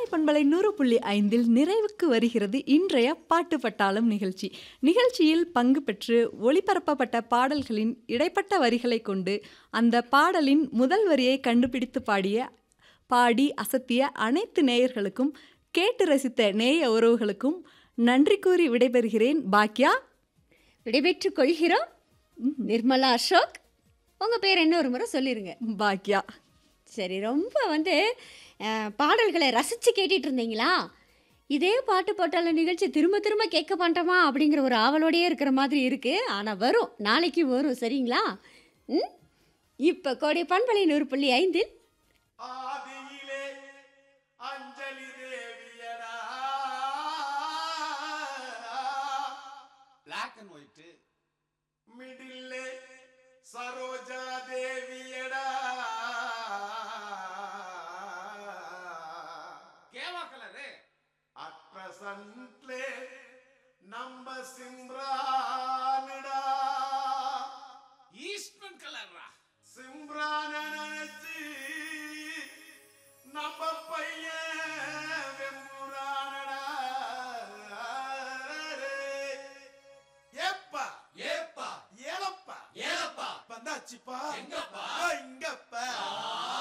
பண்பலை நூறு புள்ளி ஐந்தில் நிறைவுக்கு வருகிறது இன்றைய பாட்டு பட்டாளம் நிகழ்ச்சி நிகழ்ச்சியில் பங்கு பெற்று ஒளிபரப்பப்பட்ட பாடல்களின் இடைப்பட்ட வரிகளை கொண்டு அந்த பாடலின் முதல் வரியை கண்டுபிடித்து பாடிய பாடி அசத்திய அனைத்து நேயர்களுக்கும் கேட்டு ரசித்த நேய உறவுகளுக்கும் நன்றி கூறி விடைபெறுகிறேன் பாக்யா விடைபெற்றுக் கொள்கிறோம் நிர்மலா அசோக் உங்கள் பேர் என்ன ஒரு முறை சொல்லிடுங்க பாக்யா சரி ரொம்ப வந்து அஹ், பாடல்களை ரசித்து கேட்டுட்டு இருந்தீங்களா இதே பாட்டு பாட்டாள நிகழ்ச்சி திரும்ப திரும்ப கேட்க மாட்டோமா அப்படிங்கிற ஒரு ஆவலோடயே இருக்கிற மாதிரி இருக்கு ஆனால் வரும் நாளைக்கு வரும் சரிங்களா ம் இப்போ கோடை பண்பலை நூறு புள்ளி ஐந்தில் ஆதியிலே அஞ்சலி தேவியடா பிளாக் அண்ட் ஒயிட் மிடில்லே சரோஜா தேவியடா கேவா கலரு அட் பிரசன்ட்லே நம்ம சிம்ரா